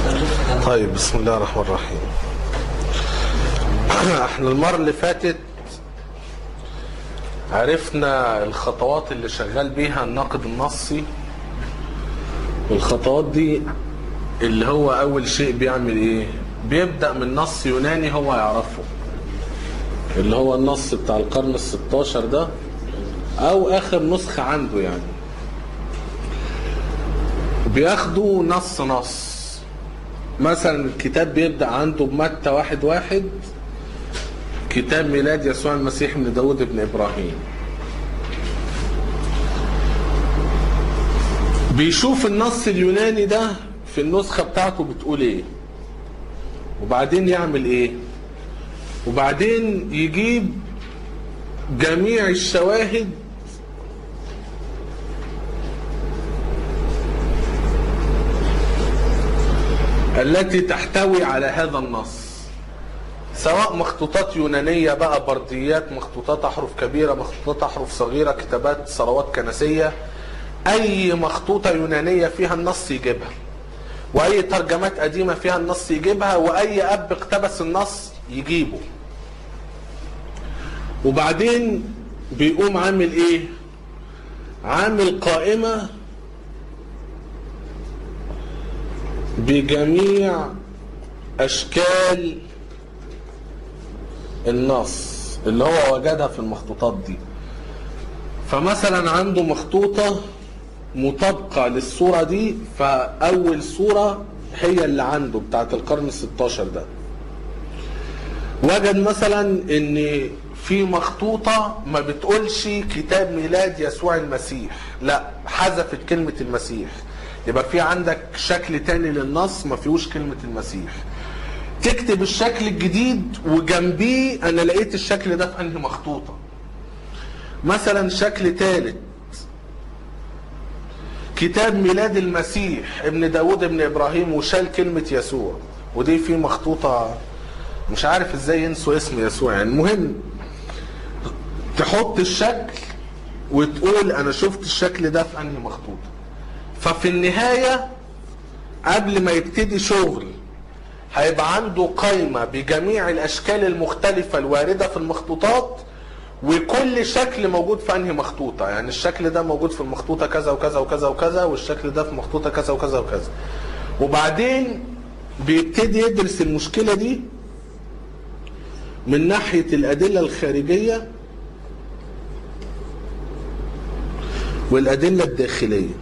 طيب بسم الله الرحمن الرحيم احنا المرة اللي فاتت عرفنا الخطوات اللي شغال بيها الناقد النصي والخطوات دي اللي هو اول شيء بيعمل ايه بيبدأ من نص يوناني هو يعرفه اللي هو النص بتاع القرن الستاشر ده او اخر نسخة عنده يعني بياخدوا نص نص مثلا الكتاب بيبدأ عنده بمتى واحد واحد كتاب ميلاد يسوع المسيح من داود بن إبراهيم بيشوف النص اليوناني ده في النسخة بتاعته بتقول ايه وبعدين يعمل ايه وبعدين يجيب جميع الشواهد التي تحتوي على هذا النص سواء مخطوطات يونانية بقى برديات مخطوطات أحرف كبيرة مخطوطات أحرف صغيرة كتابات صلوات كنسية أي مخطوطة يونانية فيها النص يجيبها وأي ترجمات قديمة فيها النص يجيبها وأي أب اقتبس النص يجيبه وبعدين بيقوم عامل إيه عامل قائمة بجميع أشكال النص اللي هو وجدها في المخطوطات دي فمثلا عنده مخطوطة مطابقة للصورة دي فأول صورة هي اللي عنده بتاعت القرن الستاشر ده وجد مثلا ان في مخطوطة ما بتقولش كتاب ميلاد يسوع المسيح لا حذفت كلمة المسيح يبقى في عندك شكل تاني للنص ما فيهوش كلمة المسيح تكتب الشكل الجديد وجنبيه انا لقيت الشكل ده في انهي مخطوطة مثلا شكل ثالث كتاب ميلاد المسيح ابن داود ابن ابراهيم وشال كلمة يسوع ودي في مخطوطة مش عارف ازاي ينسوا اسم يسوع يعني المهم تحط الشكل وتقول انا شفت الشكل ده في انهي مخطوطة ففي النهاية قبل ما يبتدي شغل هيبقى عنده قائمة بجميع الأشكال المختلفة الواردة في المخطوطات وكل شكل موجود في أنهي مخطوطة يعني الشكل ده موجود في المخطوطة كذا وكذا وكذا وكذا والشكل ده في مخطوطة كذا وكذا وكذا وبعدين بيبتدي يدرس المشكلة دي من ناحية الأدلة الخارجية والأدلة الداخلية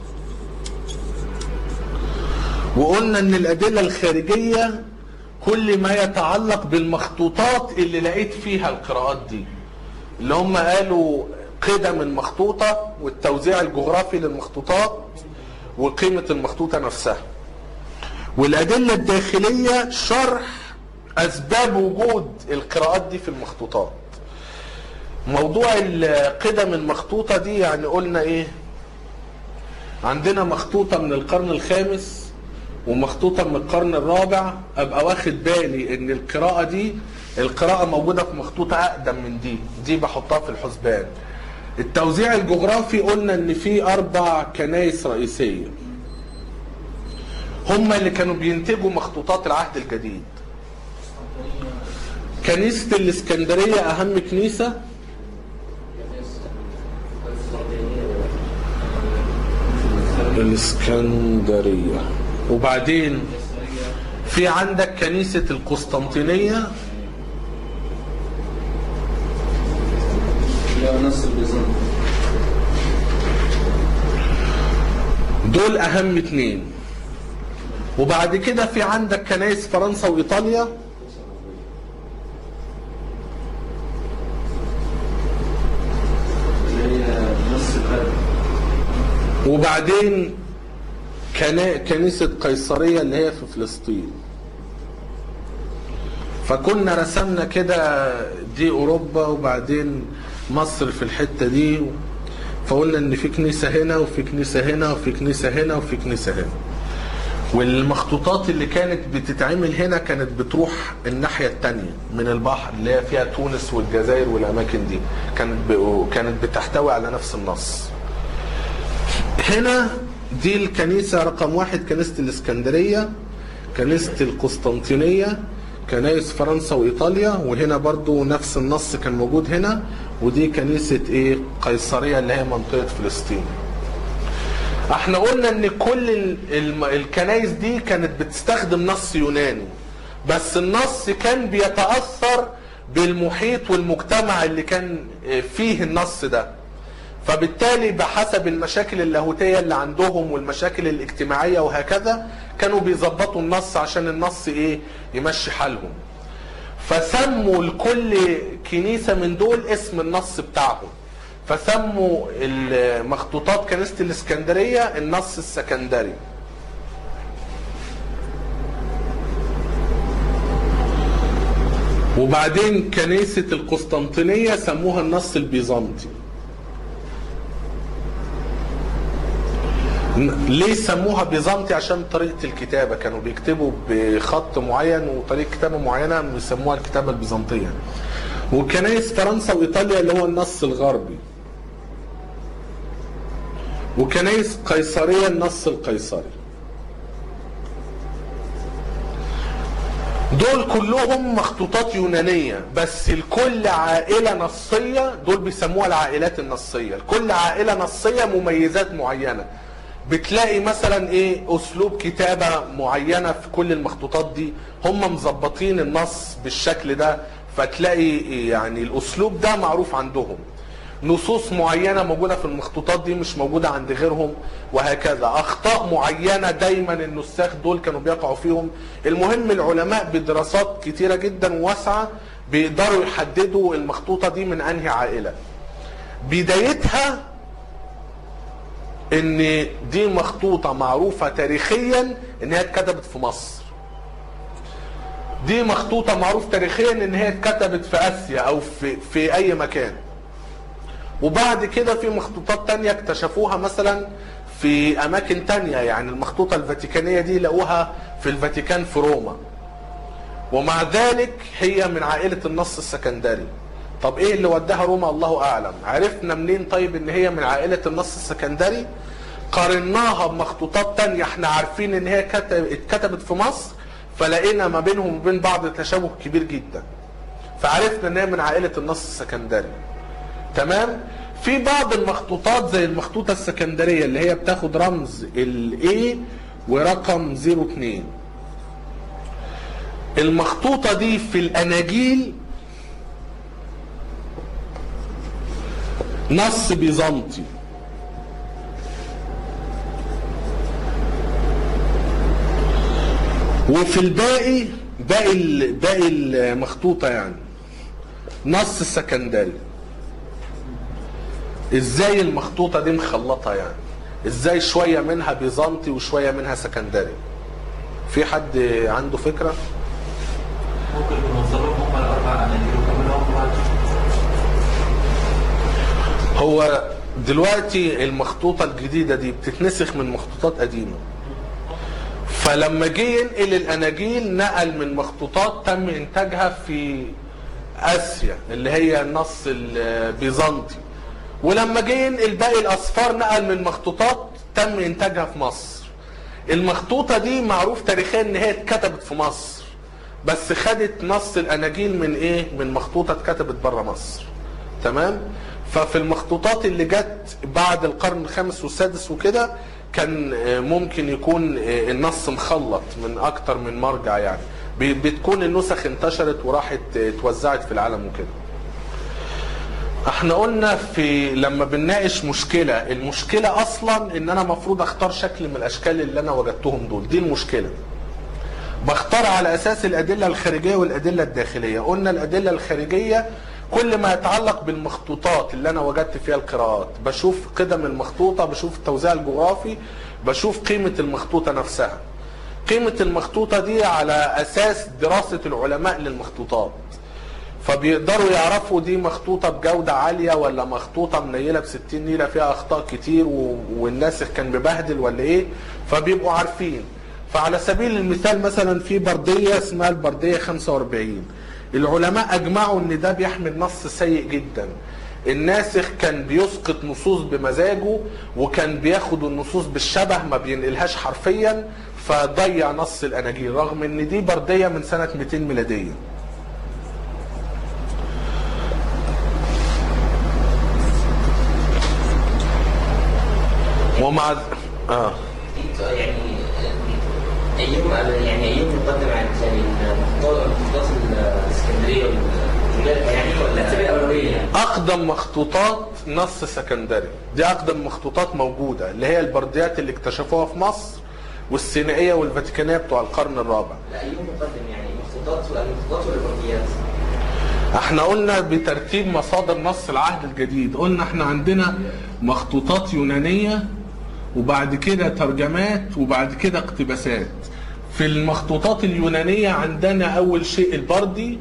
وقلنا ان الادله الخارجيه كل ما يتعلق بالمخطوطات اللي لقيت فيها القراءات دي اللي هم قالوا قدم المخطوطه والتوزيع الجغرافي للمخطوطات وقيمه المخطوطه نفسها والادله الداخليه شرح اسباب وجود القراءات دي في المخطوطات موضوع قدم المخطوطه دي يعني قلنا ايه عندنا مخطوطه من القرن الخامس ومخطوطه من القرن الرابع ابقى واخد بالي ان القراءه دي القراءه موجوده في مخطوطه اقدم من دي دي بحطها في الحسبان التوزيع الجغرافي قلنا ان في اربع كنايس رئيسيه هم اللي كانوا بينتجوا مخطوطات العهد الجديد كنيسه الاسكندريه اهم كنيسه الاسكندريه وبعدين في عندك كنيسة القسطنطينية دول أهم اتنين وبعد كده في عندك كنايس فرنسا وإيطاليا وبعدين كنيسة قيصرية اللي هي في فلسطين فكنا رسمنا كده دي أوروبا وبعدين مصر في الحتة دي فقلنا إن في كنيسة هنا وفي كنيسة هنا وفي كنيسة هنا وفي كنيسة هنا والمخطوطات اللي كانت بتتعمل هنا كانت بتروح الناحية التانية من البحر اللي هي فيها تونس والجزائر والأماكن دي كانت كانت بتحتوي على نفس النص هنا دي الكنيسة رقم واحد كنيسة الإسكندرية كنيسة القسطنطينية كنايس فرنسا وإيطاليا وهنا برضو نفس النص كان موجود هنا ودي كنيسة إيه قيصرية اللي هي منطقة فلسطين احنا قلنا ان كل ال- الم- الكنايس دي كانت بتستخدم نص يوناني بس النص كان بيتأثر بالمحيط والمجتمع اللي كان فيه النص ده فبالتالي بحسب المشاكل اللاهوتية اللي عندهم والمشاكل الاجتماعية وهكذا كانوا بيظبطوا النص عشان النص ايه يمشي حالهم فسموا لكل كنيسة من دول اسم النص بتاعهم فسموا المخطوطات كنيسة الاسكندرية النص السكندري وبعدين كنيسة القسطنطينية سموها النص البيزنطي ليه سموها بيزنطي عشان طريقة الكتابة كانوا بيكتبوا بخط معين وطريقة كتابة معينة بيسموها الكتابة البيزنطية وكنايس فرنسا وإيطاليا اللي هو النص الغربي وكنايس قيصرية النص القيصري دول كلهم مخطوطات يونانية بس لكل عائلة نصية دول بيسموها العائلات النصية لكل عائلة نصية مميزات معينة بتلاقي مثلا ايه اسلوب كتابة معينة في كل المخطوطات دي هم مظبطين النص بالشكل ده فتلاقي يعني الاسلوب ده معروف عندهم نصوص معينة موجودة في المخطوطات دي مش موجودة عند غيرهم وهكذا أخطاء معينة دايما النساخ دول كانوا بيقعوا فيهم المهم العلماء بدراسات كتيرة جدا وواسعة بيقدروا يحددوا المخطوطة دي من أنهي عائلة بدايتها ان دي مخطوطة معروفة تاريخيا ان هي اتكتبت في مصر دي مخطوطة معروف تاريخيا ان هي اتكتبت في اسيا او في, في اي مكان وبعد كده في مخطوطات تانية اكتشفوها مثلا في اماكن تانية يعني المخطوطة الفاتيكانية دي لقوها في الفاتيكان في روما ومع ذلك هي من عائلة النص السكندري طب ايه اللي وداها روما الله اعلم عرفنا منين طيب ان هي من عائلة النص السكندري قارناها بمخطوطات تانية احنا عارفين ان هي كتب اتكتبت في مصر فلقينا ما بينهم وبين بعض تشابه كبير جدا فعرفنا ان هي من عائلة النص السكندري تمام في بعض المخطوطات زي المخطوطة السكندرية اللي هي بتاخد رمز ال A ورقم 02 المخطوطة دي في الأناجيل نص بيزنطي وفي الباقي باقي ال- باقي المخطوطة يعني نص سكندري ازاي المخطوطة دي مخلطة يعني ازاي شوية منها بيزنطي وشوية منها سكندري في حد عنده فكرة ممكن نوصلهم هم الاربع اناجيل وكملهم بعد هو دلوقتي المخطوطة الجديدة دي بتتنسخ من مخطوطات قديمة فلما جه ينقل الأناجيل نقل من مخطوطات تم إنتاجها في آسيا اللي هي النص البيزنطي ولما جه ينقل باقي الأسفار نقل من مخطوطات تم إنتاجها في مصر المخطوطة دي معروف تاريخيا إن هي اتكتبت في مصر بس خدت نص الأناجيل من إيه؟ من مخطوطة اتكتبت بره مصر تمام ففي المخطوطات اللي جت بعد القرن الخامس والسادس وكده كان آه، ممكن يكون آه، النص مخلط من اكتر من مرجع يعني بي- بتكون النسخ انتشرت وراحت آه، اتوزعت في العالم وكده احنا قلنا في لما بنناقش مشكلة المشكلة اصلا ان انا مفروض اختار شكل من الاشكال اللي انا وجدتهم دول دي المشكلة بختار على اساس الادله الخارجيه والادله الداخليه قلنا الادله الخارجيه كل ما يتعلق بالمخطوطات اللي انا وجدت فيها القراءات بشوف قدم المخطوطه بشوف التوزيع الجغرافي بشوف قيمه المخطوطه نفسها قيمه المخطوطه دي على اساس دراسه العلماء للمخطوطات فبيقدروا يعرفوا دي مخطوطة بجودة عالية ولا مخطوطة منيلة بستين نيلة فيها أخطاء كتير و... والناسخ كان مبهدل ولا إيه فبيبقوا عارفين فعلى سبيل المثال مثلا في بردية اسمها البردية 45 العلماء أجمعوا إن ده بيحمل نص سيء جدا الناسخ كان بيسقط نصوص بمزاجه وكان بياخد النصوص بالشبه ما بينقلهاش حرفيا فضيع نص الاناجيل رغم ان دي برديه من سنه 200 ميلاديه ومع اه في يعني ايام يعني ايام مقدم عن يعني المخطوطات المخطوطات الاسكندريه والجبال يعني ولا سبيل الاولويه يعني اقدم مخطوطات نص سكندري دي اقدم مخطوطات موجوده اللي هي البرديات اللي اكتشفوها في مصر والسينائيه والفاتيكانيه بتوع القرن الرابع لا ايام مقدم يعني مخطوطات ولا المخطوطات ولا البرديات احنا قلنا بترتيب مصادر نص العهد الجديد قلنا احنا عندنا مخطوطات يونانية وبعد كده ترجمات وبعد كده اقتباسات في المخطوطات اليونانية عندنا اول شيء البردي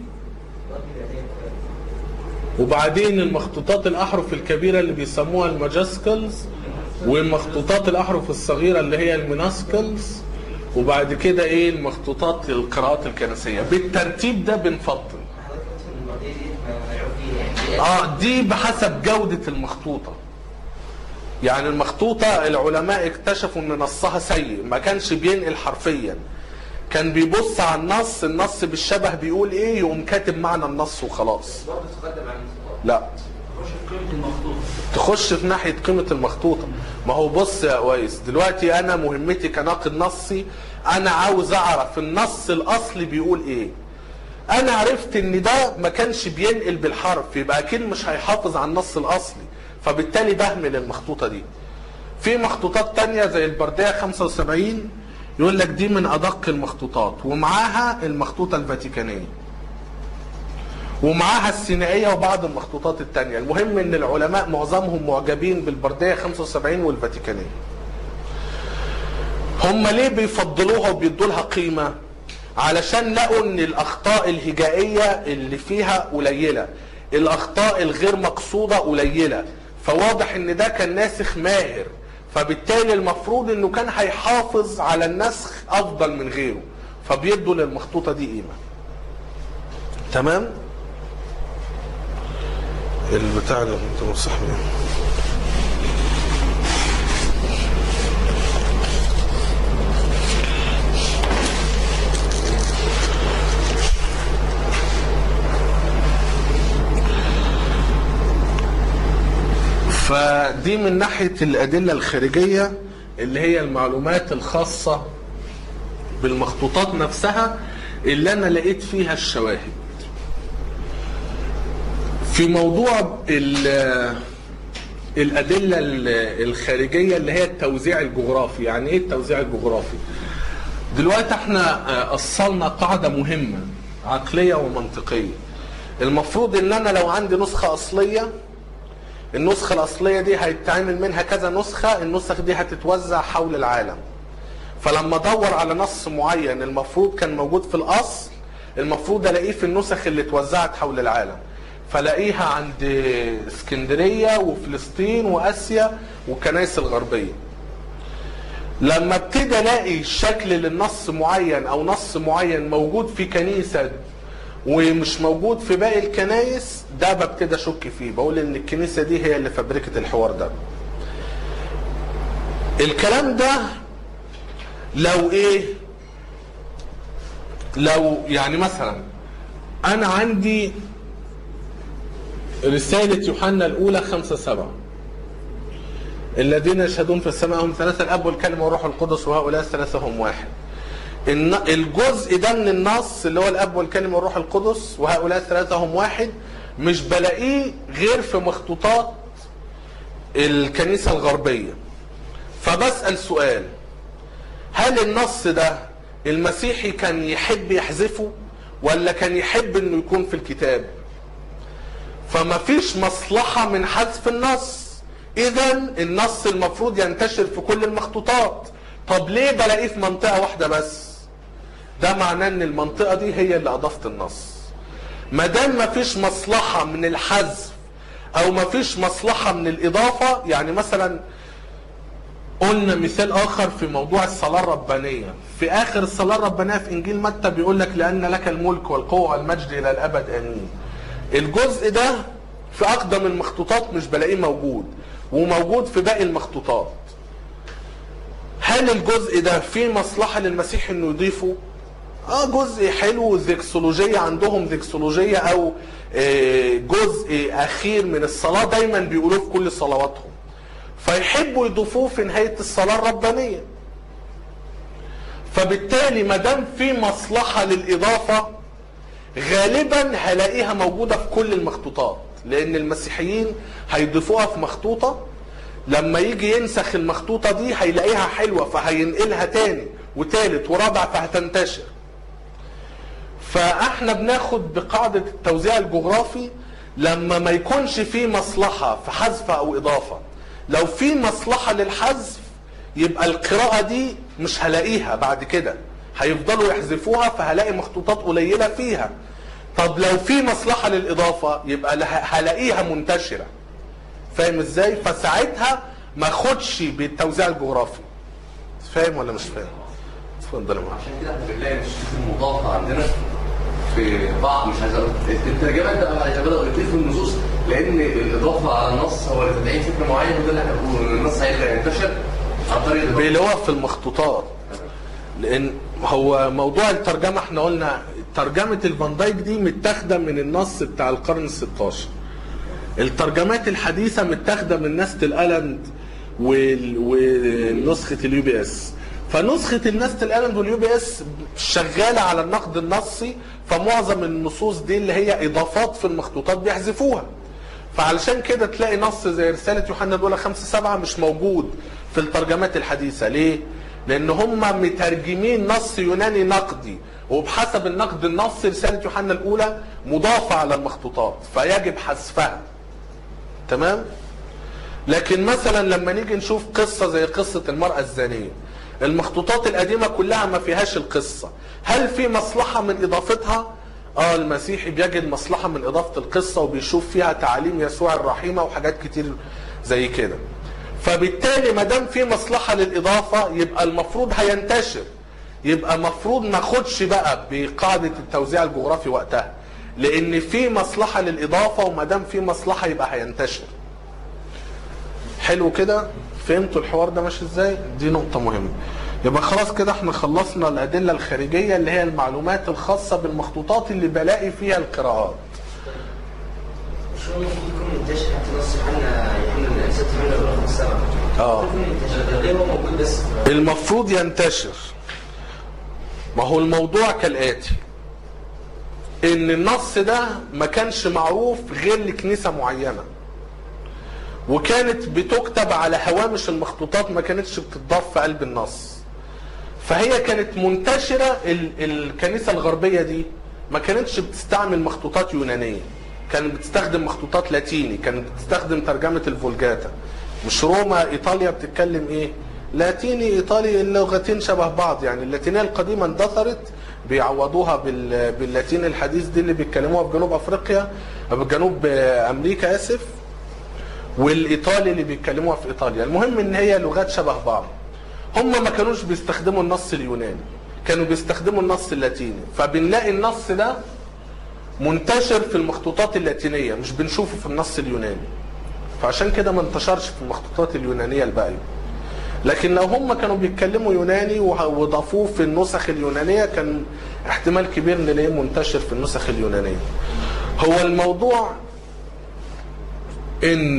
وبعدين المخطوطات الاحرف الكبيرة اللي بيسموها الماجسكلز والمخطوطات الاحرف الصغيرة اللي هي الميناسكلز وبعد كده ايه المخطوطات القراءات الكنسية بالترتيب ده بنفضل حضرتك قلت ان البرديه دي ملعوب فيها يعني اه دي بحسب جودة المخطوطة يعني المخطوطة العلماء اكتشفوا ان نصها سيء ما كانش بينقل حرفيا كان بيبص على النص النص بالشبه بيقول ايه يقوم كاتب معنى النص وخلاص برضه تقدم عن المخطوطات لا خش في قيمه المخطوط تخش في ناحية قيمة المخطوطة ما هو بص يا ويس دلوقتي انا مهمتي كناقد نصي انا عاوز اعرف النص الاصلي بيقول ايه انا عرفت ان ده ما كانش بينقل بالحرف يبقى اكيد مش هيحافظ على النص الاصلي فبالتالي بهمل المخطوطة دي في مخطوطات تانية زي البردية 75 يقول لك دي من ادق المخطوطات ومعاها المخطوطة الفاتيكانية ومعاها السينائية وبعض المخطوطات التانية المهم ان العلماء معظمهم معجبين بالبردية 75 والفاتيكانية هم ليه بيفضلوها وبيدوا لها قيمة علشان لقوا ان الاخطاء الهجائية اللي فيها قليلة الاخطاء الغير مقصودة قليلة فواضح ان ده كان ناسخ ماهر فبالتالي المفروض انه كان هيحافظ على النسخ افضل من غيره فبيدوا للمخطوطة دي قيمة تمام البتاع اللي كنت مصح بيه فدي من ناحية الأدلة الخارجية اللي هي المعلومات الخاصة بالمخطوطات نفسها اللي أنا لقيت فيها الشواهد في موضوع ال- الأدلة ال- الخارجية اللي هي التوزيع الجغرافي يعني إيه التوزيع الجغرافي دلوقتي احنا آه، أصلنا قاعدة مهمة عقلية ومنطقية المفروض ان انا لو عندي نسخة اصلية النسخة الأصلية دي هيتعمل منها كذا نسخة النسخ دي هتتوزع حول العالم فلما ادور على نص معين المفروض كان موجود في الأصل المفروض ألاقيه في النسخ اللي اتوزعت حول العالم فلاقيها عند اسكندرية وفلسطين وآسيا والكنائس الغربية لما ابتدي الاقي شكل للنص معين او نص معين موجود في كنيسه ومش موجود في باقي الكنايس ده ببتدي اشك فيه بقول ان الكنيسه دي هي اللي فبركت الحوار ده الكلام ده لو ايه لو يعني مثلا انا عندي رسالة يوحنا الأولى خمسة سبعة الذين يشهدون في السماء هم ثلاثة الأب والكلمة والروح القدس وهؤلاء الثلاثة هم واحد الن- الجزء ده من النص اللي هو الأب والكلمة والروح القدس وهؤلاء الثلاثة هم واحد مش بلاقيه غير في مخطوطات الكنيسة الغربية فبسأل سؤال هل النص ده المسيحي كان يحب يحذفه ولا كان يحب انه يكون في الكتاب فما فيش مصلحة من حذف النص اذا النص المفروض ينتشر في كل المخطوطات طب ليه بلاقيه في منطقة واحدة بس ده معناه ان المنطقة دي هي اللي اضافت النص ما دام ما فيش مصلحة من الحذف او ما فيش مصلحة من الاضافة يعني مثلا قلنا مثال اخر في موضوع الصلاه الربانيه في اخر الصلاه الربانيه في انجيل متى بيقول لك لان لك الملك والقوه والمجد الى الابد امين الجزء ده في اقدم المخطوطات مش بلاقيه موجود وموجود في باقي المخطوطات هل الجزء ده فيه مصلحة للمسيح انه يضيفه اه جزء حلو ذكسولوجية عندهم ذكسولوجية او آه، جزء اخير من الصلاة دايما بيقولوه في كل صلواتهم فيحبوا يضيفوه في نهاية الصلاة الربانية فبالتالي ما دام في مصلحة للإضافة غالبا هلاقيها موجودة في كل المخطوطات لأن المسيحيين هيضيفوها في مخطوطة لما يجي ينسخ المخطوطة دي هيلاقيها حلوة فهينقلها تاني وتالت ورابع فهتنتشر فاحنا بناخد بقاعدة التوزيع الجغرافي لما ما يكونش في مصلحة في حذف او اضافة لو في مصلحة للحذف يبقى القراءة دي مش هلاقيها بعد كده هيفضلوا يحذفوها فهلاقي مخطوطات قليلة فيها طب لو في مصلحة للإضافة يبقى له- هلاقيها منتشرة فاهم ازاي فساعتها ما اخدش بالتوزيع الجغرافي فاهم ولا مش فاهم اتفضل يا معلم. عشان كده احنا بنلاقي الشروط المضافه عندنا في بعض مش عايز اقول الترجمات بقى بعد كده بداوا يضيفوا النصوص لان الاضافه على النص هو لتدعيم فكر معين وده اللي احنا بنقوله ان النص هيقدر ينتشر عن طريق الاضافه اللي هو في المخطوطات لان هو موضوع الترجمه احنا قلنا ترجمه الفان دايك دي متاخده من النص بتاع القرن ال 16 الترجمات الحديثه متاخده من نسخه الالند وال- ونسخه اليو بي اس فنسخه النسخه الالند واليو بي اس شغاله على النقد النصي فمعظم النصوص دي اللي هي اضافات في المخطوطات بيحذفوها فعلشان كده تلاقي نص زي رسالة يوحنا الأولى خمسة سبعة مش موجود في الترجمات الحديثة ليه؟ لأن هم مترجمين نص يوناني نقدي وبحسب النقد النصي رسالة يوحنا الأولى مضافة على المخطوطات فيجب حذفها تمام؟ لكن مثلا لما نيجي نشوف قصة زي قصة المرأة الزانية المخطوطات القديمة كلها ما فيهاش القصة هل في مصلحة من إضافتها؟ اه المسيحي بيجد مصلحة من إضافة القصة وبيشوف فيها تعاليم يسوع الرحيمة وحاجات كتير زي كده فبالتالي ما دام في مصلحة للإضافة يبقى المفروض هينتشر يبقى مفروض ما اخدش بقى بقاعدة التوزيع الجغرافي وقتها لأن في مصلحة للإضافة وما دام في مصلحة يبقى هينتشر حلو كده فهمتوا الحوار ده ماشي ازاي دي نقطة مهمة يبقى خلاص كده احنا خلصنا الأدلة الخارجية اللي هي المعلومات الخاصة بالمخطوطات اللي بلاقي فيها القراءات مش هو المفروض يكون منتشر حتى نص يوحنا يوحنا ست يوحنا الاولى خمس سبعه اه. المفروض يكون منتشر ليه هو موجود بس المفروض ينتشر ما هو الموضوع كالآتي ان النص ده ما كانش معروف غير لكنيسة معينة وكانت بتكتب على هوامش المخطوطات ما كانتش بتضاف في قلب النص فهي كانت منتشرة ال- الكنيسة الغربية دي ما كانتش بتستعمل مخطوطات يونانية كانت بتستخدم مخطوطات لاتيني كانت بتستخدم ترجمة الفولجاتا مش روما ايطاليا بتتكلم ايه لاتيني ايطالي اللغتين شبه بعض يعني اللاتينية القديمة اندثرت بيعوضوها بال... باللاتين الحديث دي اللي بيتكلموها في جنوب افريقيا بجنوب امريكا اسف والايطالي اللي بيتكلموها في ايطاليا المهم ان هي لغات شبه بعض هم ما كانوش بيستخدموا النص اليوناني كانوا بيستخدموا النص اللاتيني فبنلاقي النص ده منتشر في المخطوطات اللاتينية مش بنشوفه في النص اليوناني فعشان كده ما انتشرش في المخطوطات اليونانية الباقية لكن لو هم كانوا بيتكلموا يوناني وه- وضافوه في النسخ اليونانية كان احتمال كبير نلاقيه منتشر في النسخ اليونانية هو الموضوع ان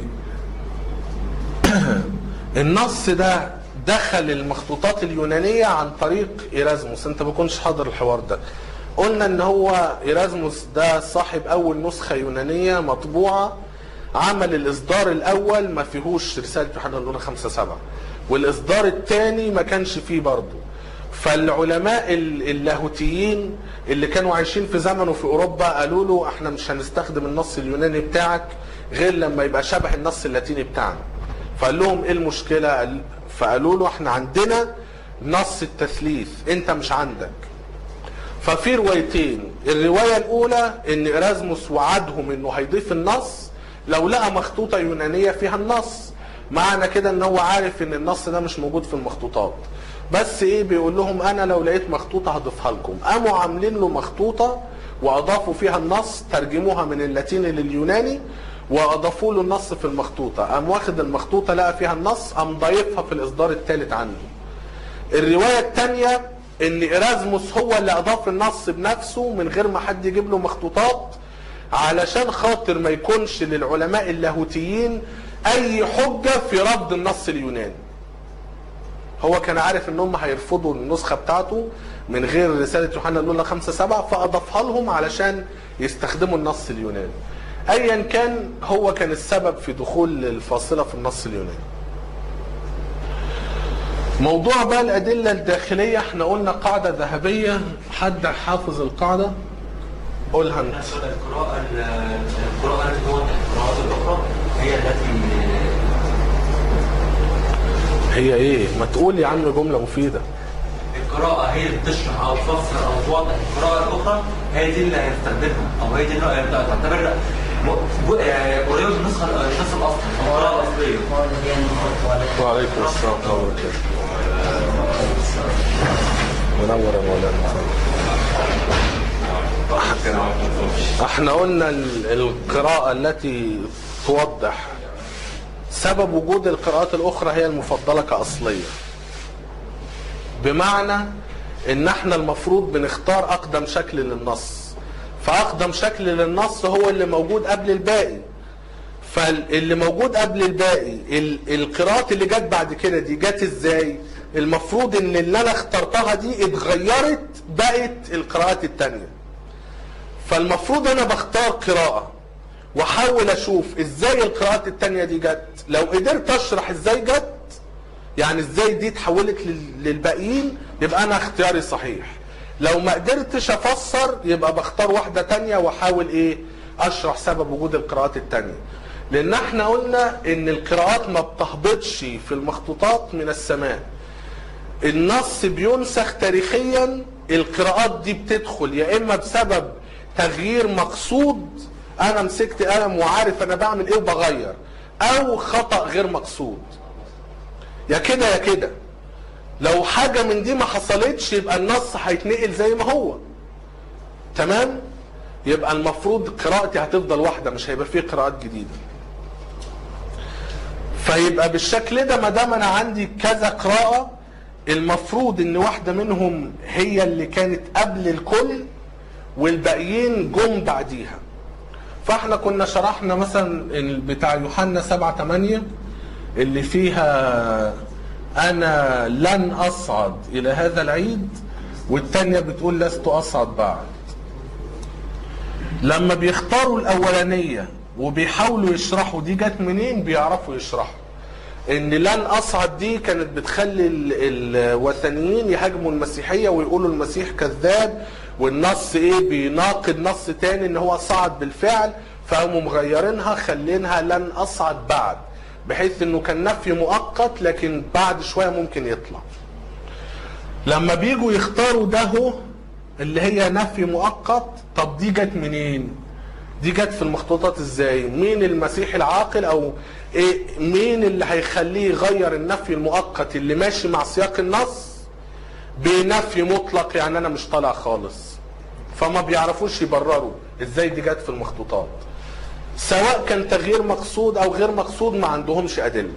النص ده دخل المخطوطات اليونانية عن طريق إيرازموس انت ما كنتش حاضر الحوار ده قلنا ان هو إيرازموس ده صاحب اول نسخة يونانية مطبوعة عمل الاصدار الاول ما فيهوش رسالة يوحنا الاولى خمسة سبعة والاصدار الثاني ما كانش فيه برضه فالعلماء ال- اللاهوتيين اللي كانوا عايشين في زمنه في اوروبا قالوا له احنا مش هنستخدم النص اليوناني بتاعك غير لما يبقى شبه النص اللاتيني بتاعنا فقال لهم ايه المشكله قال- فقالوا له احنا عندنا نص التثليث انت مش عندك ففي روايتين الروايه الاولى ان ارازموس وعدهم انه هيضيف النص لو لقى مخطوطه يونانيه فيها النص معنى كده ان هو عارف ان النص ده مش موجود في المخطوطات بس ايه بيقول لهم انا لو لقيت مخطوطه هضيفها لكم قاموا عاملين له مخطوطه واضافوا فيها النص ترجموها من اللاتيني لليوناني واضافوا له النص في المخطوطه قام واخد المخطوطه لقى فيها النص قام ضايفها في الاصدار الثالث عنه الروايه الثانيه ان ايرازموس هو اللي اضاف النص بنفسه من غير ما حد يجيب له مخطوطات علشان خاطر ما يكونش للعلماء اللاهوتيين اي حجه في رفض النص اليوناني هو كان عارف ان هم هيرفضوا النسخه بتاعته من غير رساله يوحنا الاولى 5 7 فاضافها لهم علشان يستخدموا النص اليوناني. ايا كان هو كان السبب في دخول الفاصله في النص اليوناني. موضوع بقى الادله الداخليه احنا قلنا قاعده ذهبيه حد حافظ القاعده قولها انت. القراءة القراءة التي توضح القراءات الأخرى هي التي هي ايه؟ ما تقول يا عم جمله مفيده. القراءة هي اللي بتشرح أو تفسر أو توضح القراءة الأخرى هي دي اللي هيستخدمها أو هي دي اللي تعتبر م- آه، قريبة من النسخة النسخة الأصلي أو القراءة الأصلية. هو اللي هي المخطوطة وعليكم السلام ورحمه الله وبركاته. منور يا مولانا. احنا قلنا ال- القراءة التي توضح سبب وجود القراءات الأخرى هي المفضلة كأصلية بمعنى ان احنا المفروض بنختار اقدم شكل للنص فاقدم شكل للنص هو اللي موجود قبل الباقي فاللي موجود قبل الباقي ال- القراءات اللي جت بعد كده دي جت ازاي المفروض ان اللي انا اخترتها دي اتغيرت بقت القراءات التانية فالمفروض انا بختار قراءة واحاول اشوف ازاي القراءات التانية دي جت لو قدرت اشرح ازاي جت يعني ازاي دي اتحولت لل- للباقيين يبقى انا اختياري صحيح لو ما قدرتش افسر يبقى بختار واحدة تانية واحاول ايه اشرح سبب وجود القراءات التانية لان احنا قلنا ان القراءات ما بتهبطش في المخطوطات من السماء النص بينسخ تاريخيا القراءات دي بتدخل يا اما بسبب تغيير مقصود انا مسكت قلم وعارف انا بعمل ايه وبغير او خطأ غير مقصود يا كده يا كده لو حاجة من دي ما حصلتش يبقى النص هيتنقل زي ما هو تمام يبقى المفروض قراءتي هتفضل واحدة مش هيبقى فيه قراءات جديدة فيبقى بالشكل ده ما دام انا عندي كذا قراءة المفروض ان واحدة منهم هي اللي كانت قبل الكل والباقيين جم بعديها فاحنا كنا شرحنا مثلا ال- بتاع يوحنا 7 8 اللي فيها انا لن اصعد الى هذا العيد والتانية بتقول لست اصعد بعد لما بيختاروا الاولانية وبيحاولوا يشرحوا دي جت منين بيعرفوا يشرحوا ان لن اصعد دي كانت بتخلي ال- الوثنيين يهاجموا المسيحيه ويقولوا المسيح كذاب والنص ايه بيناقض نص تاني ان هو صعد بالفعل فقاموا مغيرينها خلينها لن اصعد بعد بحيث انه كان نفي مؤقت لكن بعد شويه ممكن يطلع لما بيجوا يختاروا ده هو اللي هي نفي مؤقت طب دي جت منين دي جت في المخطوطات ازاي مين المسيح العاقل او إيه مين اللي هيخليه يغير النفي المؤقت اللي ماشي مع سياق النص بنفي مطلق يعني انا مش طالع خالص فما بيعرفوش يبرروا ازاي دي جت في المخطوطات سواء كان تغيير مقصود او غير مقصود ما عندهمش ادله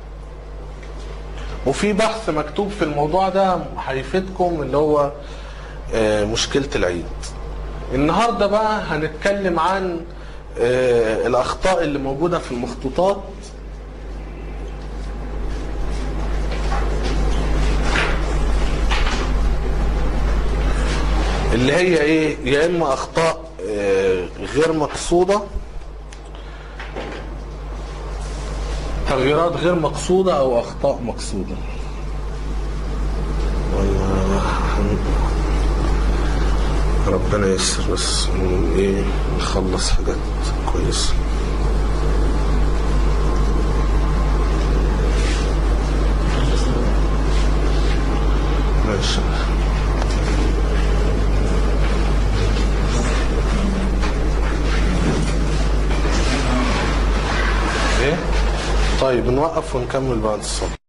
وفي بحث مكتوب في الموضوع ده هيفيدكم اللي هو آه، مشكله العيد النهارده بقى هنتكلم عن آه، الاخطاء اللي موجوده في المخطوطات اللي هي ايه يا اما اخطاء آه، غير مقصوده تغييرات غير مقصوده او اخطاء مقصوده والله ربنا ييسر بس م- ايه نخلص حاجات كويسه ماشي ايه طيب نوقف ونكمل بعد الصلاة